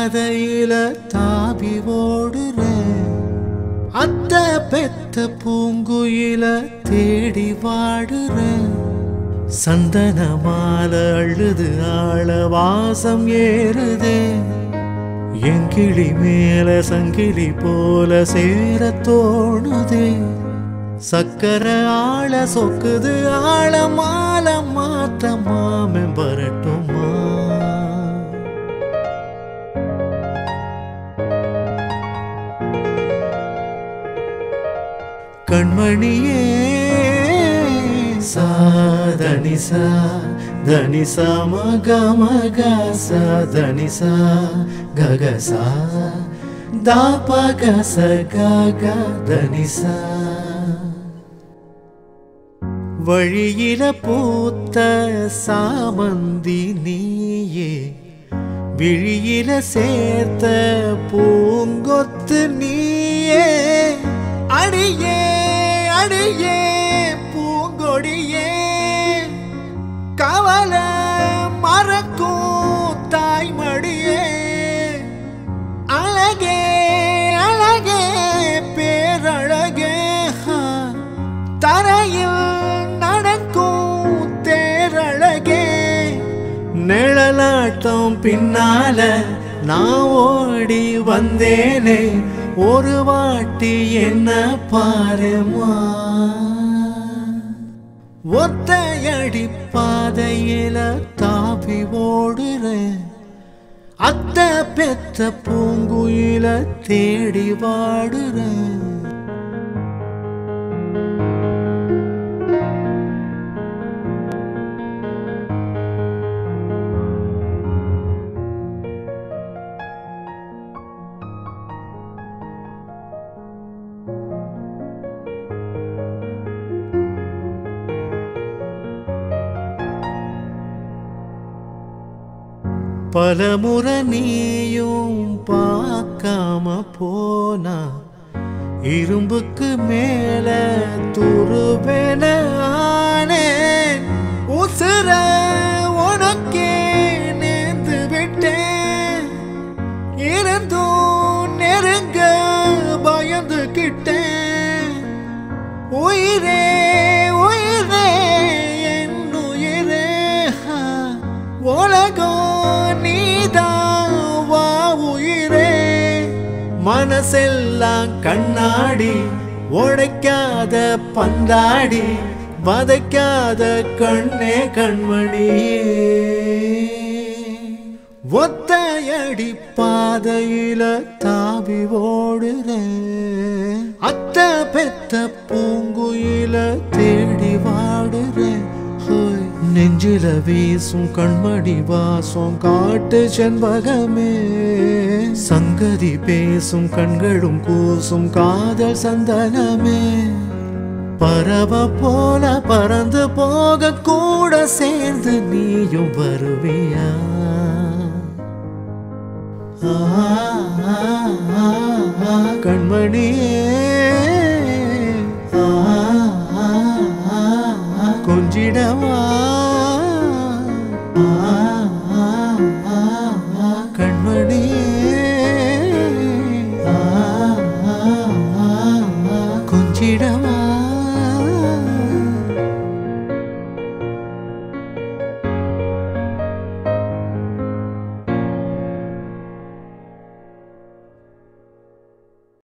பாதையில தாவி ஓடுறேன் அத்த பெத்த பூங்குயில தேடி வாடுறேன் சந்தன மாலை அழுது ஆள வாசம் ஏறுதே என் கிளி மேல சங்கிலி போல சேர தோணுதே சக்கர ஆள சொக்குது ஆள மால மாற்ற மாமே வரட்டுமா கண்மணியே சாதனிசா தனிசா மக மக சாதனிசா ககசா தாப கச கக தனிசா வழியில பூத்த சாமந்தி நீயே விழியில சேர்த்த பூங்கொத்து நீயே அடியே அடியே பூங்கொடியே கவல மறக்கும் தாய்மடியே அழகே அழகே பேரழகே ஹா. தரையில் நடக்கும் தேரழகே நிழலாட்டம் பின்னால நான் ஓடி வந்தேனே ஒரு வாட்டி என்ன பாருமா ஒத்தையடி பாதையில தாவி ஓடுறேன் அத்த பெத்த பூங்குயில தேடி வாடுறேன் பலமுறை நீயும் பார்க்காம போனா இரும்புக்கு மேல துருவென ஆனேன் உசுர உனக்கே நேர்ந்து விட்டேன் இருந்தும் நெருங்க பயந்துகிட்டேன் உயிரே உயிரே என் உயிரே ஹா. உலகம் நீதான் வா உயிரே மனசெல்லாம் கண்ணாடி உடைக்காத பந்தாடி வதைக்காத கண்ணே கண்மணியே ஒத்தையடி பாதையில தாவி ஓடுறேன் அத்த பெத்த பூங்குயில தேடி வாடுறேன் ஹோய். நெஞ்சில வீசும் கண்மணி வாசம் காட்டு செண்பகமே சங்கதி பேசும் கண்களும் கூசும் காதல் சந்தனமே பறவ போல பறந்து போக கூட சேர்ந்து நீயும் வருவியா ஆ, ஆ, ஆ, ஆ, கண்மணியே ஆ, ஆ, ஆ, ஆ, கொஞ்சிடவா ஆ